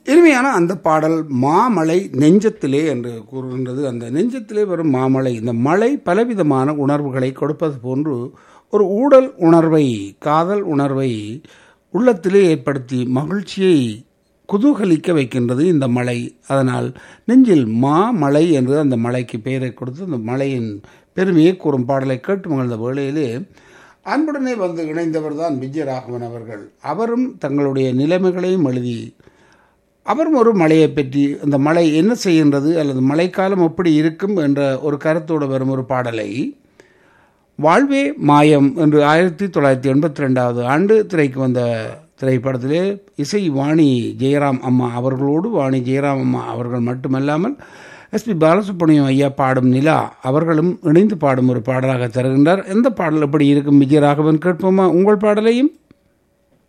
இனிமையான அந்த பாடல் மாமலை நெஞ்சத்திலே என்று கூறுகின்றது அந்த நெஞ்சத்திலே வரும் மாமலை இந்த மலை பலவிதமான உணர்வுகளை கொடுப்பது போன்று ஒரு ஊடல் உணர்வை காதல் உணர்வை உள்ளத்திலே ஏற்படுத்தி மகிழ்ச்சியை குதூகலிக்க வைக்கின்றது இந்த மலை அதனால் நெஞ்சில் மாமலை என்று அந்த மலைக்கு பெயரை கொடுத்து அந்த மலையின் பெருமையை கூறும் பாடலை கேட்டு மகிழ்ந்த வேளையிலே அன்புடனே வந்து இணைந்தவர் தான் விஜயராகவன் அவர்கள் அவரும் தங்களுடைய நிலைமைகளையும் எழுதி அவரும் ஒரு மலையை பற்றி அந்த மலை என்ன செய்கின்றது அல்லது மழைக்காலம் எப்படி இருக்கும் என்ற ஒரு கருத்தோடு வரும் ஒரு பாடலை வாழ்வே மாயம் என்று ஆயிரத்தி தொள்ளாயிரத்தி எண்பத்தி ரெண்டாவது ஆண்டு திரைக்கு வந்த திரைப்படத்திலே இசை வாணி ஜெயராம் அம்மா அவர்களோடு வாணி ஜெயராம் அம்மா அவர்கள் மட்டுமல்லாமல் எஸ்பி பாலசுப்ரமணியம் ஐயா பாடும் நிலா அவர்களும் இணைந்து பாடும் ஒரு பாடலாக தருகின்றார் எந்த பாடல் எப்படி இருக்கும் விஜயராகவன் கேட்போமா உங்கள் பாடலையும்